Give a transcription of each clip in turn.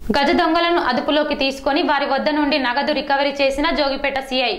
గజ దొంగలను అదుపులోకి తీసుకొని వారి వద్ద నుండి నగదు రికవరీ చేసిన జోగిపేట సిఐ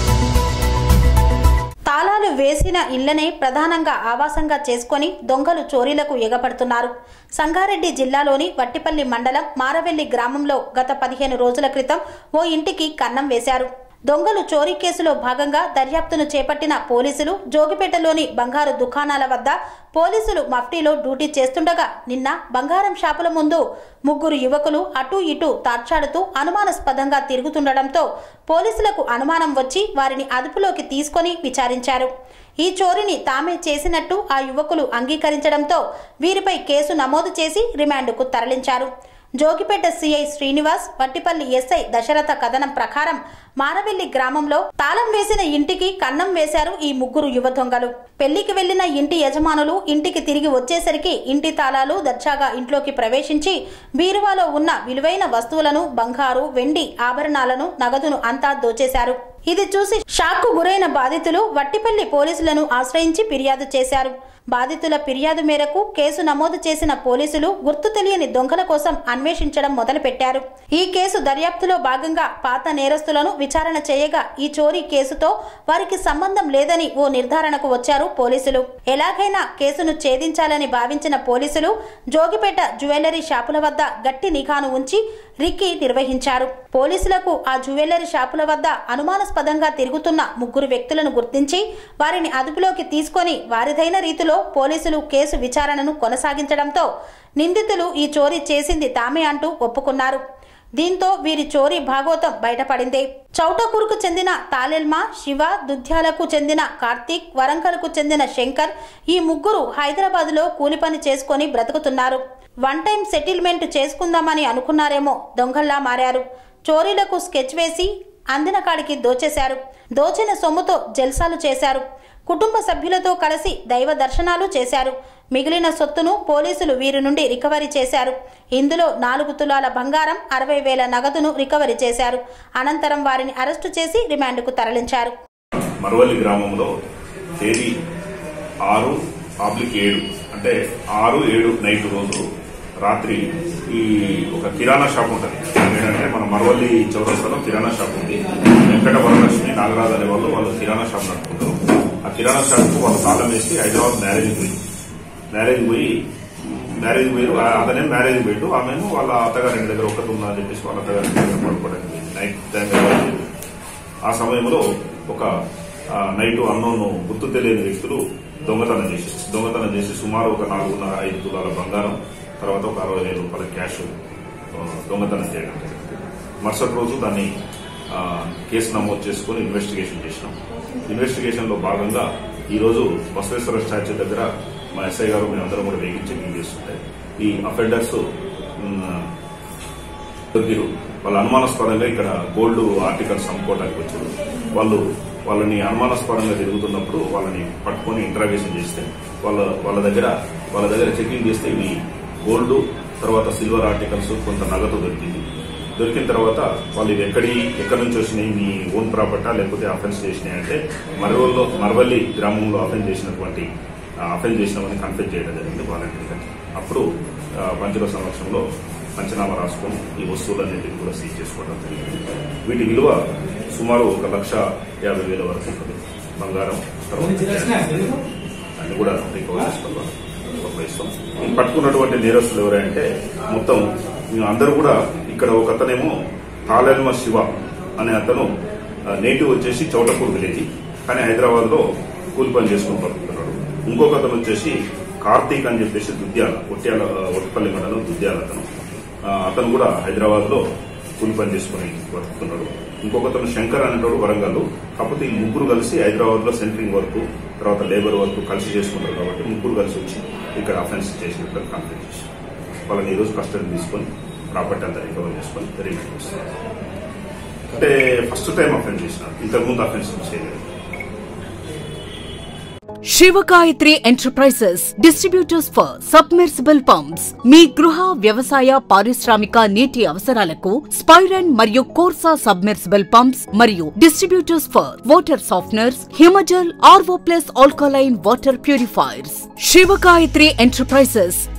తాళాలు వేసిన ఇళ్లనే ప్రధానంగా ఆవాసంగా చేసుకొని దొంగలు చోరీలకు ఎగపడుతున్నారు సంగారెడ్డి జిల్లాలోని వట్టిపల్లి మండలం మారవెల్లి గ్రామంలో గత పదిహేను రోజుల క్రితం ఓ ఇంటికి కన్నం వేశారు దొంగలు చోరీ కేసులో భాగంగా దర్యాప్తును చేపట్టిన పోలీసులు జోగిపేటలోని బంగారు దుకాణాల వద్ద పోలీసులు మఫ్టీలో డ్యూటీ చేస్తుండగా నిన్న బంగారం షాపుల ముందు ముగ్గురు యువకులు అటూ ఇటూ తార్చాడుతూ అనుమానాస్పదంగా తిరుగుతుండటంతో పోలీసులకు అనుమానం వచ్చి వారిని అదుపులోకి తీసుకొని విచారించారు ఈ చోరీని తామే చేసినట్టు ఆ యువకులు అంగీకరించడంతో వీరిపై కేసు నమోదు చేసి రిమాండ్కు తరలించారు జోగిపేట సిఐ శ్రీనివాస్ వట్టిపల్లి ఎస్ఐ దశరథ కథనం ప్రకారం మారవెల్లి గ్రామంలో తాళం వేసిన ఇంటికి కన్నం వేశారు ఈ ముగ్గురు యువ దొంగలు పెళ్లికి వెళ్లిన ఇంటి యజమానులు ఇంటికి తిరిగి వచ్చేసరికి ఇంటి తాళాలు దర్జాగా ఇంట్లోకి ప్రవేశించి బీరువాలో ఉన్న విలువైన వస్తువులను బంగారు వెండి ఆభరణాలను నగదును అంతా దోచేశారు ఇది చూసి షాక్కు గురైన బాధితులు వట్టిపల్లి పోలీసులను ఆశ్రయించి ఫిర్యాదు చేశారు బాధితుల ఫిర్యాదు మేరకు కేసు నమోదు చేసిన పోలీసులు గుర్తు తెలియని దొంగల కోసం అన్వేషించడం మొదలుపెట్టారు ఈ కేసు దర్యాప్తులో భాగంగా పాత నేరస్తులను విచారణ చేయగా ఈ చోరీ కేసుతో వారికి సంబంధం లేదని ఓ నిర్ధారణకు వచ్చారు పోలీసులు ఎలాగైనా కేసును ఛేదించాలని భావించిన పోలీసులు జోగిపేట జ్యువెలరీ షాపుల వద్ద గట్టి నిఘాను ఉంచి రిక్కీ నిర్వహించారు పోలీసులకు ఆ జ్యువెలరీ షాపుల వద్ద అనుమానాస్పదంగా తిరుగుతున్న ముగ్గురు వ్యక్తులను గుర్తించి వారిని అదుపులోకి తీసుకొని వారిదైన రీతిలో పోలీసులు కేసు విచారణను కొనసాగించడంతో నిందితులు ఈ చోరీ చేసింది తామే అంటూ ఒప్పుకున్నారు దీంతో వీరి చోరీ భాగోతం బయటపడింది చౌటకూరుకు చెందిన తాలెల్మ శివ దుధ్యాలకు చెందిన కార్తీక్ వరంగల్కు చెందిన శంకర్ ఈ ముగ్గురు హైదరాబాద్లో కూలి పని చేసుకొని బ్రతుకుతున్నారు వన్ టైం సెటిల్మెంట్ చేసుకుందామని అనుకున్నారేమో దొంగల్లా మారారు చోరీలకు స్కెచ్ వేసి అందిన కాడికి దోచేశారు దోచిన సొమ్ముతో జల్సాలు చేశారు కుటుంబ సభ్యులతో కలిసి దైవ దర్శనాలు చేశారు మిగిలిన సొత్తును పోలీసులు వీరి నుండి రికవరీ చేశారు ఇందులో నాలుగు తులాల బంగారం అరవై వేల నగదును రికవరీ చేశారు అనంతరం వారిని అరెస్టు చేసి రిమాండ్కు తరలించారు మరవల్లి గ్రామంలో తేదీ ఆరు ఆబ్లిక్ ఏడు అంటే ఆరు ఏడు నైట్ రోజు రాత్రి ఈ ఒక కిరాణా షాప్ ఉంటుంది ఏంటంటే మన మరవల్లి చౌరస్తాలో కిరాణా షాప్ ఉంది వెంకట వరలక్ష్మి నాగరాజు అనే వాళ్ళు వాళ్ళు కిరాణా షాప్ నడుపుకుంటారు ఆ కిరాణా షాప్ కు వాళ్ళు తాళం వేసి హైదరాబాద్ మ్యారేజ్ పోయి మ్యారేజ్ పోయి మ్యారేజ్ పోయి ఆ- అతనే మ్యారేజ్ పోయిండు ఆమెను వాళ్ళ అత్తగారి దగ్గర ఒకటి ఉందా అని చెప్పేసి వాళ్ళ అత్తగారి దగ్గర పడుకోవడానికి పోయింది. నైట్ టైం కాబట్టి ఆ సమయంలో ఒక ఆ, నైట్ అన్నోన్ గుర్తు తెలియని వ్యక్తులు దొంగతనం చేసి దొంగతనం చేసి సుమారు ఒక నాలుగున్నర ఐదు తులాల బంగారం తర్వాత ఒక అరవై వేల రూపాయల క్యాష్ ఆ, దొంగతనం చేయడం జరిగింది మరుసటి రోజు దాన్ని ఆ, కేసు నమోదు చేసుకుని ఇన్వెస్టిగేషన్ చేసినాం ఇన్వెస్టిగేషన్ లో భాగంగా ఈ రోజు బసవేశ్వర స్టాచ్యూ దగ్గర మా ఎస్ఐ గారు మేమందరం కూడా వేగించి చెకింగ్ చేస్తుంటే ఈ అఫెండర్స్ దొరికిరు వాళ్ళ అనుమానాస్పదంగా ఇక్కడ గోల్డ్ ఆర్టికల్స్ అమ్ముకోవడానికి వచ్చారు వాళ్ళు వాళ్ళని అనుమానాస్పదంగా తిరుగుతున్నప్పుడు వాళ్ళని పట్టుకొని ఇంటరాగేషన్ చేస్తే వాళ్ళ వాళ్ళ దగ్గర వాళ్ళ దగ్గర చెకింగ్ చేస్తే ఇవి గోల్డ్ తర్వాత సిల్వర్ ఆర్టికల్స్ కొంత నగదు దొరికింది దొరికిన తర్వాత వాళ్ళు ఇవి ఎక్కడి ఎక్కడి నుంచి వచ్చినాయి మీ ఓన్ ప్రాపర్టా లేకపోతే అఫెన్స్ చేసినాయి అంటే మరవల్లో మరవల్లి గ్రామంలో అఫెన్స్ చేసినటువంటి అఫెన్స్ చేసినామని కన్ఫెస్ చేయడం జరిగింది వాలంటీర్గా అప్పుడు ఆ, పంచుల సమక్షంలో పంచనామా రాసుకొని ఈ వస్తువులన్నింటినీ కూడా సీజ్ చేసుకోవడం జరిగింది వీటి విలువ సుమారు ఒక లక్ష యాభై వేల వరకు ఉంటుంది బంగారం తర్వాత అన్ని కూడా రికవర్ చేసుకోవాలి ఉపయోగిస్తాం ఈ పట్టుకున్నటువంటి నేరస్తులు ఎవరంటే మొత్తం మేము అందరూ కూడా ఇక్కడ ఒక అతనేమో తాళెల్మ శివ అనే అతను ఆ, నేటివ్ వచ్చేసి చౌటపూర్ విలేజ్ కానీ హైదరాబాద్ లో కూలి పని చేసుకుని బతుకుతున్నాడు ఇంకొక అతను వచ్చేసి కార్తీక్ అని చెప్పేసి దుద్యాల ఒట్యాల ఒట్టపల్లి మండలం దుద్యాల అతను ఆ, అతను కూడా హైదరాబాద్ లో కూలి పని చేసుకుని బతుకుతున్నాడు ఇంకొక అతను శంకర్ అనేటోడు వరంగల్ కాకపోతే ఈ ముగ్గురు కలిసి హైదరాబాద్ లో సెంట్రింగ్ వర్క్ తర్వాత లేబర్ వర్క్ కలిసి చేసుకుంటారు కాబట్టి ముగ్గురు కలిసి వచ్చి ఇక్కడ అఫెన్స్ చేసినట్టు కంప్లైంట్ చేశారు వాళ్ళని ఈ రోజు కస్టడీ తీసుకొని ప్రాపర్టీ అంతా రికవర్ చేసుకొని రిలీజ్ చేస్తారు అంటే ఫస్ట్ టైం అఫెన్స్ చేసినారు ఇంతకుముందు అఫెన్స్ చేయలేదు Shivagayatri enterprises distributors for submersible pumps మీ గృహ వ్యవసాయ పారిశ్రామిక నీటి అవసరాలకు స్పైరన్ మరియు కోర్సా సబ్మెర్సిబుల్ పంప్స్ మరియు distributors for water softeners Himajal RO plus alkaline water purifiers Shivagayatri enterprises